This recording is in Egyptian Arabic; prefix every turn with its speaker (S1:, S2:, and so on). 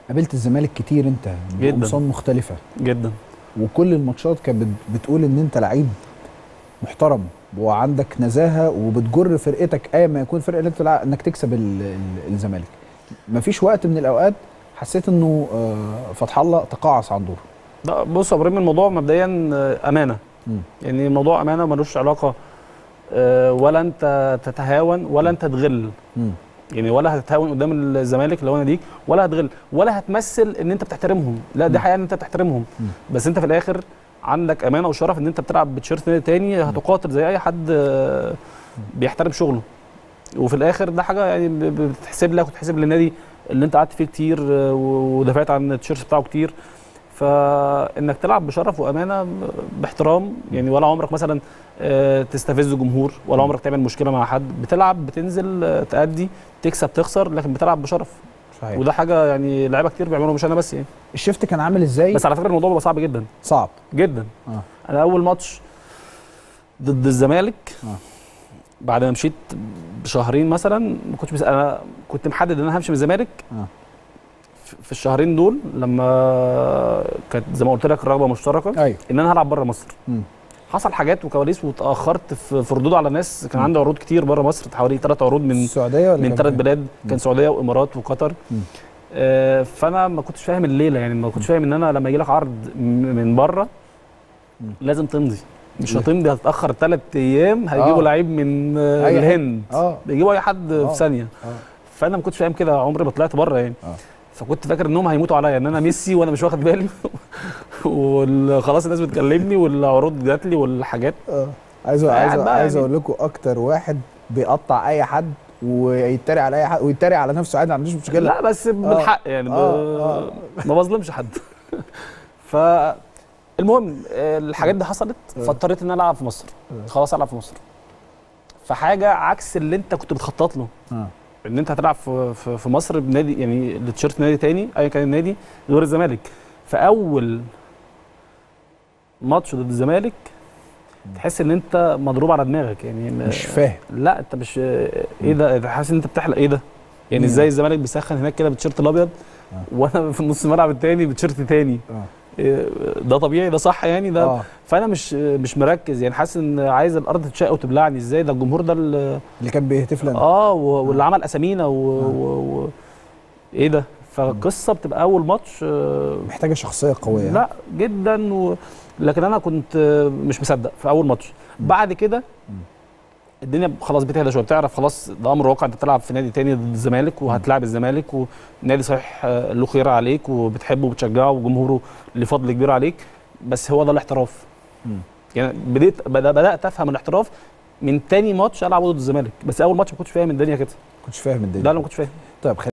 S1: قابلت الزمالك كتير انت
S2: جداً.
S1: بقمصان مختلفه
S2: جدا
S1: وكل الماتشات كانت بت- بتقول ان انت لعيب محترم وعندك نزاهه وبتجر فرقتك ايا ما يكون الفرقه اللي انت بتلعب انك تكسب ال- ال- الزمالك مفيش وقت من الاوقات حسيت انه آه، فتح الله تقاعس عن دوره
S2: لا بص يا ابراهيم الموضوع مبدئيا آه، امانه
S1: مم.
S2: يعني الموضوع امانه ملوش علاقه آه، ولا انت تتهاون ولا انت تغل
S1: مم.
S2: يعني ولا هتتهاون قدام الزمالك اللي هو ناديك ولا هتغل ولا هتمثل ان انت بتحترمهم لا دي
S1: مم.
S2: حقيقه ان انت بتحترمهم
S1: مم.
S2: بس انت في الاخر عندك امانه وشرف ان انت بتلعب بتيشيرت نادي تاني هتقاتل زي اي حد آه، بيحترم شغله وفي الاخر ده حاجه يعني ب- ب- بتتحسب لك وتحسب للنادي اللي انت قعدت فيه كتير آه، و- ودافعت عن التيشيرت بتاعه كتير فانك تلعب بشرف وامانه باحترام يعني ولا عمرك مثلا آه، تستفز جمهور ولا عمرك تعمل مشكله مع حد بتلعب بتنزل آه، تأدي تكسب تخسر لكن بتلعب بشرف
S1: صحيح
S2: وده حاجه يعني لعيبه كتير بيعملوها مش انا بس يعني
S1: الشفت كان عامل ازاي
S2: بس على فكره الموضوع بيبقى صعب جدا
S1: صعب
S2: جدا
S1: اه
S2: انا اول ماتش ضد الزمالك
S1: آه.
S2: بعد ما مشيت بشهرين مثلا ما كنتش بس انا كنت محدد ان انا همشي من الزمالك
S1: آه.
S2: في- في الشهرين دول لما كانت زي ما قلت لك الرغبه مشتركه
S1: ايوه
S2: ان انا هلعب بره مصر
S1: مم.
S2: حصل حاجات وكواليس وتاخرت في في ردود على ناس كان عندي عروض كتير بره مصر حوالي ثلاث عروض من
S1: السعوديه ولا
S2: من
S1: كان
S2: ثلاث
S1: فين؟
S2: بلاد كان
S1: مم.
S2: سعوديه وامارات وقطر
S1: مم.
S2: آه، فانا ما كنتش فاهم الليله يعني ما كنتش فاهم ان انا لما يجي لك عرض م- من بره
S1: مم.
S2: لازم تمضي مش
S1: ليه؟
S2: هتمضي هتتاخر ثلاث ايام هيجيبوا
S1: آه.
S2: لعيب من آه،
S1: أي حد.
S2: الهند
S1: اه
S2: بيجيبوا اي حد
S1: آه.
S2: في ثانيه
S1: اه
S2: فانا ما كنتش فاهم كده عمري ما طلعت بره يعني
S1: آه.
S2: فكنت فاكر انهم هيموتوا عليا ان انا ميسي وانا مش واخد بالي وخلاص الناس بتكلمني والعروض جات لي والحاجات
S1: اه عايز
S2: فقاعد
S1: عايز
S2: بقى
S1: عايز
S2: يعني.
S1: اقول لكم اكتر واحد بيقطع اي حد ويتريق على اي حد ويتريق على نفسه عادي ما عندوش مشكله
S2: لا بس بالحق يعني ب...
S1: آه، آه.
S2: ما بظلمش حد فالمهم آه، الحاجات دي حصلت
S1: آه.
S2: فاضطريت ان انا العب في مصر
S1: آه.
S2: خلاص العب في مصر فحاجه عكس اللي انت كنت بتخطط له
S1: اه
S2: ان انت هتلعب في في, في مصر بنادي يعني التيشيرت نادي تاني ايا كان النادي غير الزمالك فاول ماتش ضد الزمالك تحس ان انت مضروب على دماغك يعني م-
S1: مش فاهم
S2: لا انت مش ايه ده أنت حاسس ان انت بتحلق ايه ده يعني
S1: مم.
S2: ازاي الزمالك بيسخن هناك كده بالتيشيرت الابيض
S1: آه.
S2: وانا في نص الملعب التاني بتيشيرت تاني
S1: اه
S2: إيه، ده طبيعي ده صح يعني ده
S1: اه
S2: فانا مش مش مركز يعني حاسس ان عايز الارض تتشق وتبلعني ازاي ده الجمهور ده اللي
S1: اللي كان بيهتف لنا
S2: اه و- واللي عمل اسامينا و... و... و... ايه ده فالقصه بتبقى اول ماتش آه،
S1: محتاجه شخصيه قويه
S2: لا جدا و... لكن انا كنت آه، مش مصدق في اول ماتش بعد كده
S1: مم.
S2: الدنيا خلاص بتهدى شويه بتعرف خلاص ده امر واقع انت بتلعب في نادي تاني ضد الزمالك وهتلاعب الزمالك ونادي صحيح آه، له خير عليك وبتحبه وبتشجعه وجمهوره ليه فضل كبير عليك بس هو ده الاحتراف
S1: مم.
S2: يعني بديت بدأ- بدات افهم الاحتراف من تاني ماتش العب ضد الزمالك بس اول ماتش ما كنتش فاهم الدنيا كده
S1: كنتش فاهم الدنيا
S2: ده انا ما كنتش فاهم
S1: طيب